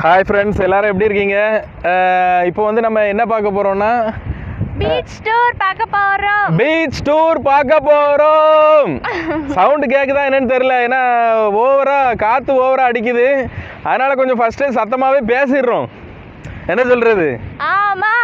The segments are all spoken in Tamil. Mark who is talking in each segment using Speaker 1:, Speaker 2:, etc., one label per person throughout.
Speaker 1: ஹாய் ஃப்ரெண்ட்ஸ் எல்லாரும் எப்படி இருக்கீங்க அஹ் இப்போ வந்து நம்ம என்ன பார்க்க போறோம்னா
Speaker 2: பீச் டூர் பார்க்க போறோம்
Speaker 1: பீச் டூர் பார்க்க போறோம் சவுண்ட் கேக்குதா என்னன்னு தெரியல ஏன்னா ஓவரா காத்து ஓவரா அடிக்குது அதனால கொஞ்சம் ஃபர்ஸ்டே சத்தமாவே பேசிடுறோம் என்ன சொல்றது
Speaker 2: ஆமா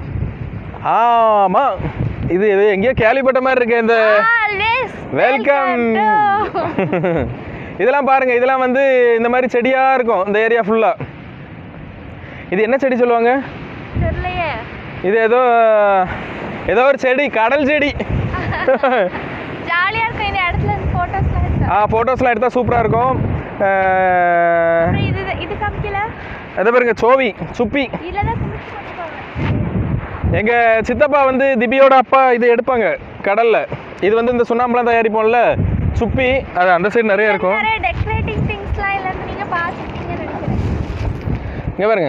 Speaker 1: ஆமா இது இது எங்கேயோ கேள்விப்பட்ட மாதிரி இருக்கு இந்த
Speaker 2: ஆல்வேஸ்
Speaker 1: வெல்கம் இதெல்லாம் பாருங்க இதெல்லாம் வந்து இந்த மாதிரி செடியா இருக்கும் இந்த ஏரியா ஃபுல்லா இது என்ன செடி சொல்லுவாங்க
Speaker 2: தெரியலையே
Speaker 1: இது ஏதோ ஏதோ ஒரு செடி கடல் செடி
Speaker 2: ஜாலியா இருக்கும் இந்த இடத்துல இருந்து போட்டோஸ்லாம் எடுத்தா
Speaker 1: ஆ ஃபோட்டோஸ்லாம் எடுத்தால் சூப்பராக இருக்கும் அஹ்,
Speaker 2: அப்புறம் இது இது காமிக்கல
Speaker 1: அதே பாருங்க சோவி சுப்பி
Speaker 2: இதுல தான் குளிச்சு போட்டுருப்பாங்க
Speaker 1: எங்கள் சித்தப்பா வந்து திபியோட அப்பா இது எடுப்பாங்க கடலில் இது வந்து இந்த சுண்ணாம்பெலாம் தயாரிப்போம்ல சுப்பி அது அந்த சைடு நிறைய இருக்கும்
Speaker 2: நிறைய டெக்கரேட்டிங் திங்ஸ்லாம் இல்ல நீங்க பார்த்துருக்கீங்கன்னு நினைக்கிறேன்
Speaker 1: இங்கே பாருங்க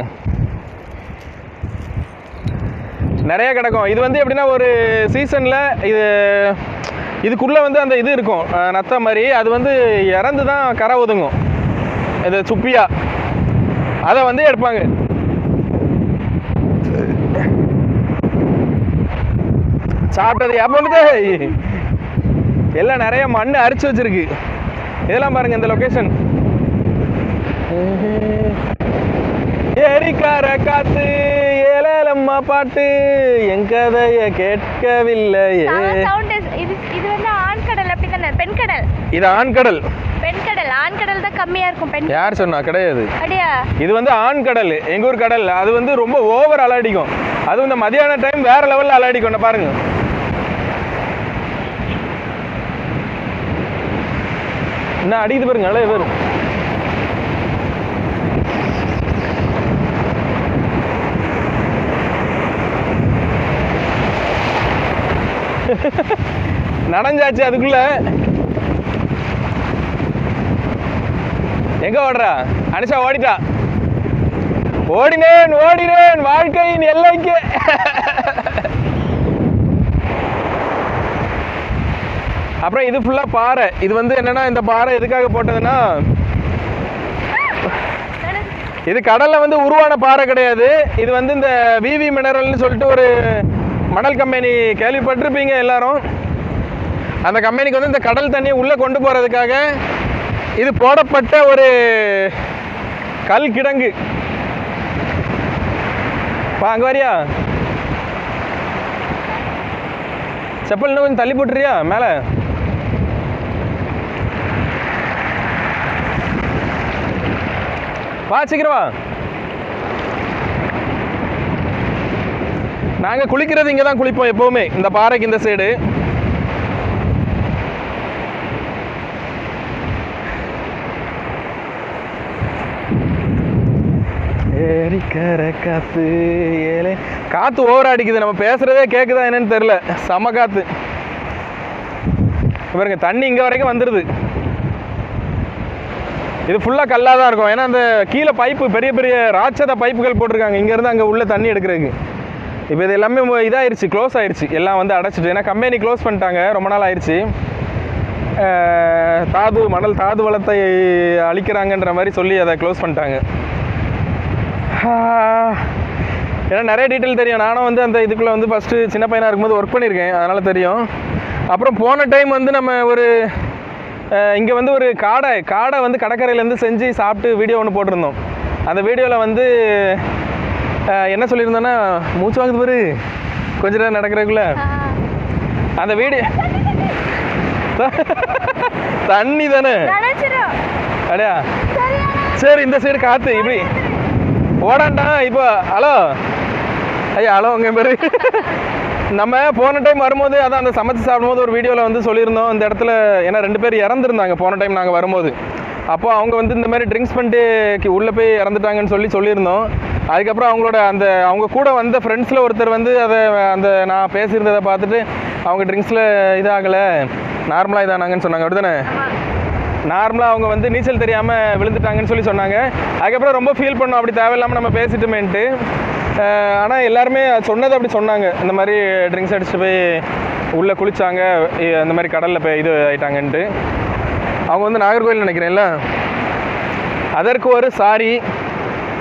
Speaker 1: நிறைய கிடக்கும் இது வந்து எப்படின்னா ஒரு சீசனில் இது இதுக்குள்ளே வந்து அந்த இது இருக்கும் அஹ், நத்த மாதிரி அது வந்து இறந்து தான் கரை ஒதுங்கும் இது சுப்பியா அதை வந்து எடுப்பாங்க சாப்பிட்டது எப்போ எல்லாம் நிறைய மண் அரிச்சு வச்சிருக்கு இதெல்லாம் பாருங்க இந்த லொகேஷன் ஏரிக்கார காத்து ஏலேலம்மா பாட்டு என் கதைய கேட்கவில்லையே
Speaker 2: சவுண்ட் இது இது வந்து ஆண் கடல் அப்படி தானே பெண் கடல்
Speaker 1: இது ஆண்கடல்
Speaker 2: பெண் கடல் ஆண் கடல் தான் கம்மியா இருக்கும் பெண்
Speaker 1: யார் சொன்னா கிடையாது
Speaker 2: அப்படியா
Speaker 1: இது வந்து ஆண் கடல் எங்க ஊர் கடல் அது வந்து ரொம்ப ஓவர் அலாடிக்கும் அதுவும் இந்த மதியான டைம் வேற லெவல்ல அலாடிக்கும் என்ன பாருங்க என்ன அடிக்குது பாருங்க நல்லா வரும் நனைஞ்சாச்சு அதுக்குள்ள எங்க ஓடுறா அனிஷா ஓடிட்டா ஓடினேன் ஓடினேன் வாழ்க்கையின் எல்லைக்கு அப்புறம் இது ஃபுல்லா பாறை இது வந்து என்னன்னா இந்த பாறை எதுக்காக போட்டதுன்னா இது கடல்ல வந்து உருவான பாறை கிடையாது இது வந்து இந்த விவி மினரல்னு சொல்லிட்டு ஒரு மணல் கம்பெனி கேள்விப்பட்டிருப்பீங்க எல்லாரும் அந்த கம்பெனிக்கு வந்து இந்த கடல் தண்ணியை உள்ளே கொண்டு போகிறதுக்காக இது போடப்பட்ட ஒரு கல் கிடங்கு பா அங்கே வரியா செப்பல் இன்னும் கொஞ்சம் தள்ளி போட்டுறியா மேலே வா சீக்கிரம் வா நாங்கள் குளிக்கிறது இங்கே தான் குளிப்போம் எப்போவுமே இந்த பாறைக்கு இந்த சைடு ஏரிக்கர காத்து ஏலே காத்து ஓவர் அடிக்குது நம்ம பேசுறதே கேக்குதா என்னன்னு தெரியல செம காத்து இங்க பாருங்க தண்ணி இங்க வரைக்கும் வந்துருது இது ஃபுல்லாக கல்லாக தான் இருக்கும் ஏன்னா அந்த கீழே பைப்பு பெரிய பெரிய ராட்சத பைப்புகள் போட்டிருக்காங்க இங்கேருந்து அங்கே உள்ள தண்ணி எடுக்கிறதுக்கு இப்போ இது எல்லாமே மு- இதாயிருச்சு க்ளோஸ் ஆயிருச்சு எல்லாம் வந்து அடைச்சிட்டு ஏன்னா கம்பெனி க்ளோஸ் பண்ணிட்டாங்க ரொம்ப நாள் ஆயிருச்சு அஹ், தாது மணல் தாது வளத்தை அழிக்கிறாங்கன்ற மாதிரி சொல்லி அதை க்ளோஸ் பண்ணிட்டாங்க ஆஹ். ஏன்னா நிறைய டீட்டெயில் தெரியும் நானும் வந்து அந்த இதுக்குள்ளே வந்து ஃபஸ்ட்டு சின்ன பையனாக இருக்கும்போது ஒர்க் பண்ணியிருக்கேன் அதனால் தெரியும் அப்புறம் போன டைம் வந்து நம்ம ஒரு இங்கே வந்து ஒரு காடை காடை வந்து கடற்கரையிலேருந்து செஞ்சு சாப்பிட்டு வீடியோ ஒன்று போட்டிருந்தோம் அந்த வீடியோவில் வந்து அஹ், என்ன சொல்லியிருந்தோன்னா மூச்சு வாங்குது பாரு கொஞ்ச நேரம் நடக்கிறதுக்குள்ள அந்த வீடியோ தண்ணி தானே
Speaker 2: நினைச்சிடும்
Speaker 1: அடையா சரி இந்த சைடு காத்து இப்படி ஓடாண்டா இப்போ ஹலோ ஐயா ஹலோ உங்க பேரு நம்ம போன டைம் வரும்போது அதான் அந்த சமைச்சு சாப்பிடும்போது ஒரு வீடியோவில் வந்து சொல்லியிருந்தோம் இந்த இடத்துல ஏன்னா ரெண்டு பேர் இறந்துருந்தாங்க போன டைம் நாங்கள் வரும்போது அப்போ அவங்க வந்து இந்த மாதிரி ட்ரிங்க்ஸ் பண்ணிட்டு கி- உள்ளே போய் இறந்துட்டாங்கன்னு சொல்லி சொல்லியிருந்தோம் அதுக்கப்புறம் அவங்களோட அந்த அவங்க கூட வந்த ஃப்ரெண்ட்ஸில் ஒருத்தர் வந்து அதை அந்த நான் பேசியிருந்ததை பார்த்துட்டு அவங்க ட்ரிங்க்ஸில் இதாகலை நார்மலாக இதானாங்கன்னு சொன்னாங்க அப்படிதானே நார்மலாக அவங்க வந்து நீச்சல் தெரியாமல் விழுந்துட்டாங்கன்னு சொல்லி சொன்னாங்க அதுக்கப்புறம் ரொம்ப ஃபீல் பண்ணோம் அப்படி தேவையில்லாமல் நம்ம பேசிட்டுமேன்ட்டு ஆனால் எல்லாருமே சொன்னது அப்படி சொன்னாங்க இந்த மாதிரி ட்ரிங்க்ஸ் அடிச்சுட்டு போய் உள்ளே குளிச்சாங்க இ- இந்த மாதிரி கடலில் போய் இது ஆயிட்டாங்கன்ட்டு அவங்க வந்து நாகர்கோவில் நினைக்கிறேன்ல அதற்கு ஒரு சாரி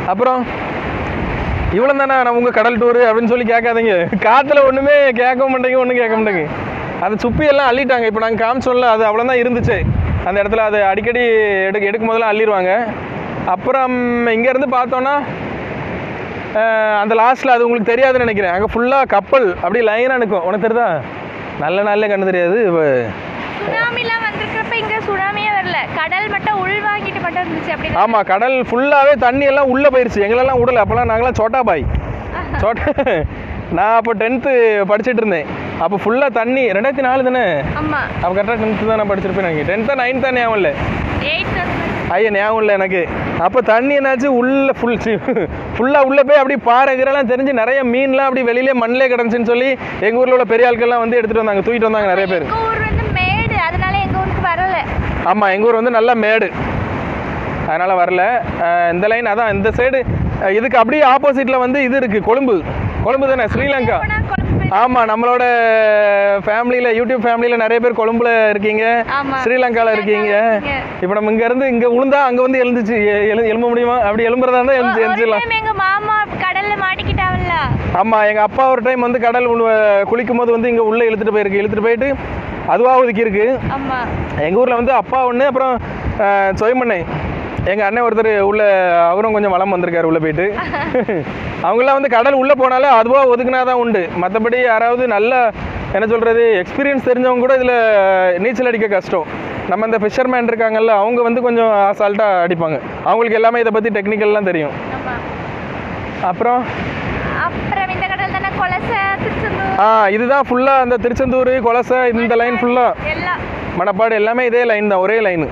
Speaker 1: அப்புறம் இவ்வளோ தானே நான் உங்கள் கடல் டூரு அப்படின்னு சொல்லி கேட்காதீங்க காற்றுல ஒன்றுமே கேட்க மாட்டேங்க ஒன்றும் கேட்க மாட்டேங்க அதை சுப்பி எல்லாம் அள்ளிட்டாங்க இப்போ நாங்கள் காமிச்சோம்ல அது அவ்வளோதான் இருந்துச்சு அந்த இடத்துல அது அடிக்கடி எடுக்க எடுக்கும் போதெல்லாம் அள்ளிடுவாங்க அப்புறம் இங்கேருந்து பார்த்தோன்னா அஹ், அந்த லாஸ்ட்டில் அது உங்களுக்கு தெரியாதுன்னு நினைக்கிறேன் அங்கே ஃபுல்லாக கப்பல் அப்படியே லைனாக நிற்கும் உனக்கு தெரியுதா நல்ல நாள்லேயே கண்ணு தெரியாது இப்போ
Speaker 2: சுனாமிலாம் வந்திருக்கிறப்ப இங்க சுனாமியே வரல கடல் மட்டும் உள் வாங்கிட்டு மட்டும் இருந்துச்சு அப்படி
Speaker 1: ஆமாம் கடல் ஃபுல்லாகவே தண்ணி எல்லாம் உள்ளே போயிருச்சு எங்களெல்லாம் விடல அப்போல்லாம் நாங்களாம் சோட்டா பாய் சோட்டா நான் அப்போ டென்த்து படிச்சுட்டு இருந்தேன் அப்போ ஃபுல்லாக தண்ணி ரெண்டாயிரத்தி நாலு தானே
Speaker 2: ஆமா
Speaker 1: அப்போ கரெக்டாக டென்த்து தான் நான் படிச்சிருப்பேன் எனக்கு டென்த்தா நைன்த்தா ஞாபகம் இல்லை
Speaker 2: எயிட்
Speaker 1: ஐயா ஞாபகம் இல்லை எனக்கு அப்போ தண்ணி என்னாச்சு உள்ள ஃபுல் ஃபுல்லாக உள்ளே போய் அப்படி பாறை கீரைலாம் தெரிஞ்சு நிறைய மீன்லாம் அப்படி வெளியிலே மண்ணிலே கிடந்துச்சுன்னு சொல்லி எங்கள் ஊரில் உள்ள பெரிய ஆட்கள்லாம் வந்து எடுத்துகிட்டு வந்தாங்க தூக்கிட்டு வந்தாங்க நிறைய பேர்
Speaker 2: எங்க ஊர் வந்து மேடு அதனால எங்க ஊருக்கு வரல
Speaker 1: ஆமாம் எங்கள் ஊர் வந்து நல்ல மேடு அதனால் வரல அஹ் இந்த லைன் அதான் இந்த சைடு இதுக்கு அப்படியே ஆப்போசிட்டில் வந்து இது இருக்குது கொழும்பு கொழும்பு தானே ஸ்ரீலங்கா
Speaker 2: போனா குழம்பு போய்-
Speaker 1: ஆமாம் நம்மளோட ஃபேமிலியில் யூடியூப் ஃபேமிலியில் நிறைய பேர் கொழும்புல இருக்கீங்க
Speaker 2: ஆமா.
Speaker 1: ஸ்ரீலங்காவில் இருக்கீங்க
Speaker 2: இருக்கீங்க.
Speaker 1: இப்போ நம்ம இங்கேருந்து இங்கே விழுந்தா அங்கே வந்து எழுந்துச்சு எ- எழு எழும்ப முடியுமா அப்படி எழும்புறதா இருந்தால் எழுந்து
Speaker 2: ஒரு
Speaker 1: எழுந்துடலாம்
Speaker 2: time எங்க மாமா கடல்ல மாட்டிக்கிட்டாவல்ல
Speaker 1: ஆமாம் எங்கள் அப்பா ஒரு டைம் வந்து கடல் உள்ள- குளிக்கும் போது வந்து இங்கே உள்ளே இழுத்துட்டு போயிருக்கு இழுத்துட்டு போயிட்டு அதுவாக ஒதுக்கி இருக்கு
Speaker 2: ஆமா
Speaker 1: எங்கள் ஊரில் வந்து அப்பா ஒன்று அப்புறம் சொயமண்ணை எங்கள் அண்ணன் ஒருத்தர் உள்ள அவரும் கொஞ்சம் வளம் வந்திருக்காரு உள்ளே போயிட்டு அவங்களாம் வந்து கடல் உள்ளே போனாலே அதுவாக ஒதுக்குனா தான் உண்டு மற்றபடி யாராவது நல்ல என்ன சொல்கிறது எக்ஸ்பீரியன்ஸ் தெரிஞ்சவங்க கூட இதில் நீச்சல் அடிக்க கஷ்டம் நம்ம இந்த ஃபிஷர்மேன் இருக்காங்கல்ல அவங்க வந்து கொஞ்சம் அசால்ட்டாக அடிப்பாங்க அவங்களுக்கு எல்லாமே இதை பற்றி டெக்னிக்கல்லாம் தெரியும்
Speaker 2: ஆமா
Speaker 1: அப்புறம்
Speaker 2: அப்புறம் இந்த கடல் தானே கொலசை திருச்செந்தூர்
Speaker 1: ஆ இதுதான் ஃபுல்லாக அந்த திருச்செந்தூர் கொலசை இந்த லைன் ஃபுல்லாக
Speaker 2: எல்லாம்
Speaker 1: மணப்பாடு எல்லாமே இதே லைன் தான் ஒரே லைனு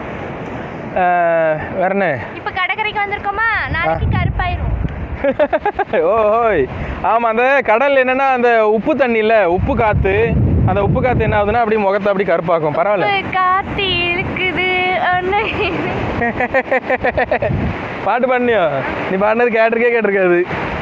Speaker 1: வேற என்ன
Speaker 2: இப்ப கடற்கரைக்கு வந்திருக்கோமா நாளைக்கு கருப்பாயிரும்
Speaker 1: ஓ ஓய் ஆமாம் அந்த கடல் என்னன்னா அந்த உப்பு தண்ணி இல்ல உப்பு காற்று அந்த உப்பு காற்று என்ன ஆகுதுன்னா அப்படியே முகத்தை அப்படி கருப்பாக்கும் பரவாயில்ல
Speaker 2: உப்பு காத்து இழுக்குது ஒண்ணு
Speaker 1: பாட்டு பாடினியோ நீ பாடினது கேட்டிருக்கே கேட்டிருக்காது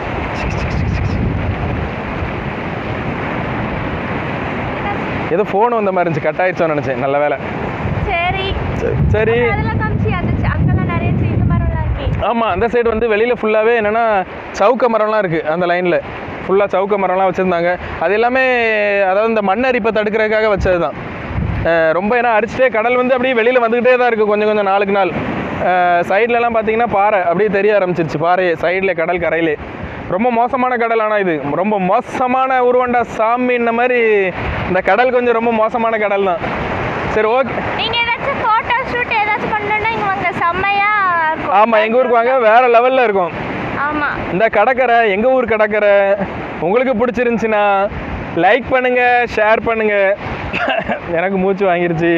Speaker 1: ஏதோ ஃபோன் வந்த மாதிரி இருந்துச்சு கட் ஆயிடுச்சோன்னு நினச்சேன் நல்ல வேலை
Speaker 2: சரி
Speaker 1: சரி
Speaker 2: அதெல்லாம் காமிச்சு அந்த ச- அங்கெல்லாம் நிறைய இந்த மரம்லாம் இருக்கு
Speaker 1: ஆமாம் அந்த சைடு வந்து வெளியில் ஃபுல்லாகவே என்னென்னா சவுக்க மரம்லாம் இருக்குது அந்த லைனில் ஃபுல்லாக சவுக்க மரம்லாம் வச்சுருந்தாங்க அது எல்லாமே அதாவது இந்த மண் அரிப்பை தடுக்கிறதுக்காக வச்சது தான் ரொம்ப ஏன்னா அரிச்சிட்டே கடல் வந்து அப்படியே வெளியில் வந்துக்கிட்டே தான் இருக்குது கொஞ்சம் கொஞ்சம் நாளுக்கு நாள் சைட்லலாம் பார்த்தீங்கன்னா பாறை அப்படியே தெரிய ஆரம்பிச்சிருச்சு பாறை சைடில் கடல் கரையிலே ரொம்ப மோசமான கடல் ஆனால் இது ரொம்ப மோசமான உருவண்டா சாமி இந்த மாதிரி இந்த கடல் கொஞ்சம் ரொம்ப மோசமான கடல் தான் சரி ஓகே
Speaker 2: நீங்க ஏதாச்சும் போட்டோ ஷூட் ஏதாச்சும் பண்ணணும்னா இங்க வாங்க செம்மையா இருக்கும்
Speaker 1: ஆமாம் எங்கள் ஊருக்கு வாங்க வேறு லெவலில் இருக்கும்
Speaker 2: ஆமா
Speaker 1: இந்த கடற்கரை எங்கள் ஊர் கடற்கரை உங்களுக்கு பிடிச்சிருந்துச்சின்னா லைக் பண்ணுங்க ஷேர் பண்ணுங்க எனக்கு மூச்சு வாங்கிருச்சு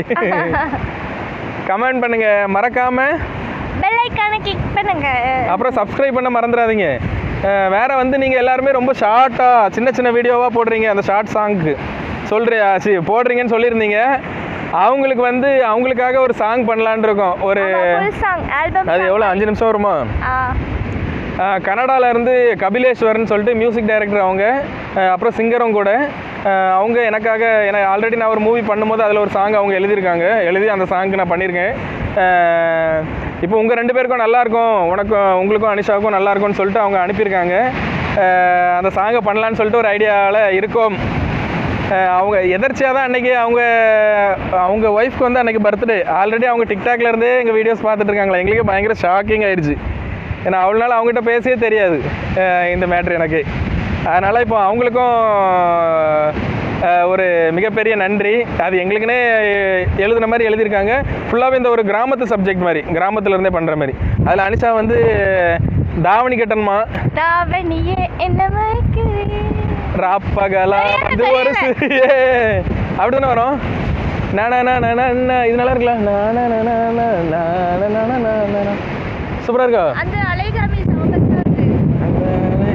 Speaker 1: கமெண்ட் பண்ணுங்க மறக்காம
Speaker 2: பெல் ஐக்கானை கிளிக் பண்ணுங்க
Speaker 1: அப்புறம் சப்ஸ்கிரைப் பண்ண மறந்துடாதீங்க அஹ் வேற வந்து நீங்கள் எல்லாருமே ரொம்ப ஷார்ட்டாக சின்ன சின்ன வீடியோவாக போடுறீங்க அந்த ஷார்ட் சாங்க்கு சொல்றியா சி போடுறீங்கன்னு சொல்லியிருந்தீங்க அவங்களுக்கு வந்து அவங்களுக்காக ஒரு சாங் பண்ணலான் இருக்கோம் ஒரு
Speaker 2: ஃபுல் சாங் ஆல்பம்
Speaker 1: அது எவ்வளோ அஞ்சு நிமிஷம் வருமா
Speaker 2: ஆ
Speaker 1: கனடாவில் இருந்து கபிலேஸ்வரன் சொல்லிட்டு மியூசிக் டைரக்டர் அவங்க அஹ் அப்புறம் சிங்கரும் கூட அஹ் அவங்க எனக்காக என ஆல்ரெடி நான் ஒரு மூவி பண்ணும்போது அதில் ஒரு சாங் அவங்க எழுதியிருக்காங்க எழுதி அந்த சாங்க்கு நான் பண்ணியிருக்கேன் அஹ் இப்போ உங்கள் ரெண்டு பேருக்கும் நல்லா இருக்கும் உனக்கும் உங்களுக்கும் அனிஷாவுக்கும் நல்லா இருக்கும்னு சொல்லிட்டு அவங்க அனுப்பியிருக்காங்க அஹ் அந்த சாங்கை பண்ணலான்னு சொல்லிட்டு ஒரு ஐடியாவில் இருக்கோம் அஹ் அவங்க எதர்ச்சியாக தான் அன்றைக்கி அவங்க அவங்க ஒய்ஃப்க்கு வந்து அன்றைக்கி பர்த்டே ஆல்ரெடி அவங்க டிக்டாக்ல இருந்தே எங்கள் வீடியோஸ் பார்த்துட்டு இருக்காங்களா எங்களுக்கு பயங்கர ஷாக்கிங் ஆயிடுச்சு ஏன்னா அவ்வளோ நாள் அவங்ககிட்ட பேசியே தெரியாது அஹ் இந்த மேட்ரு எனக்கு அதனால் இப்போ அவங்களுக்கும் அஹ், ஒரு மிகப்பெரிய நன்றி அது எங்களுக்குன்னே எழுதுன மாதிரி எழுதியிருக்காங்க ஃபுல்லாகவே இந்த ஒரு கிராமத்து சப்ஜெக்ட் மாதிரி கிராமத்துல இருந்தே பண்ணுற மாதிரி அதில் அனிஷா வந்து தாவணி கட்டணுமா
Speaker 2: தாவணியே என்ன மயக்குது
Speaker 1: ராப்பகலா
Speaker 2: எனக்கு
Speaker 1: இது ஒரு
Speaker 2: தெரியல.
Speaker 1: சிறிய அப்படிதானே வரும் நானா நானா நானா இது நல்லா இருக்கலாம் நானா நானா நானா நானா நானா சூப்பரா இருக்கா
Speaker 2: அந்த அலைகாமி சமபஸ்தா இருக்கு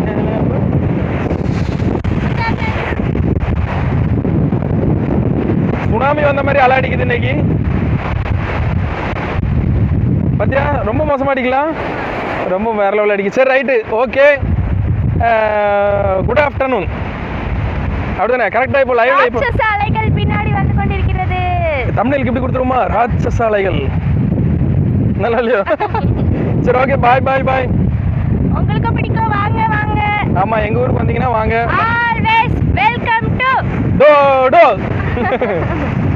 Speaker 1: சுனாமி வந்த மாதிரி அலை அடிக்குது இன்னைக்கு பாத்தியா ரொம்ப மோசமா அடிக்கலாம் ரொம்ப வேற லெவலில் அடிக்குது சரி ரைட்டு ஓகே குட் ஆஃப்டர்நூன் அப்படிதானே கரெக்டாக இப்போ லைவ்ல இப்போ
Speaker 2: ராட்சச அலைகள் பின்னாடி வந்து கொண்டிருக்கிறது
Speaker 1: தமிழுக்கு இப்படி கொடுத்துருமா ராட்சசாலைகள் நல்லா இல்லையோ சரி ஓகே பாய் பாய் பாய்
Speaker 2: உங்களுக்கும் பிடிக்கும் வாங்க வாங்க
Speaker 1: ஆமா எங்க ஊருக்கு வந்தீங்கன்னா வாங்க
Speaker 2: ஆல்வேஸ் வெல்கம் டு
Speaker 1: டோ டோ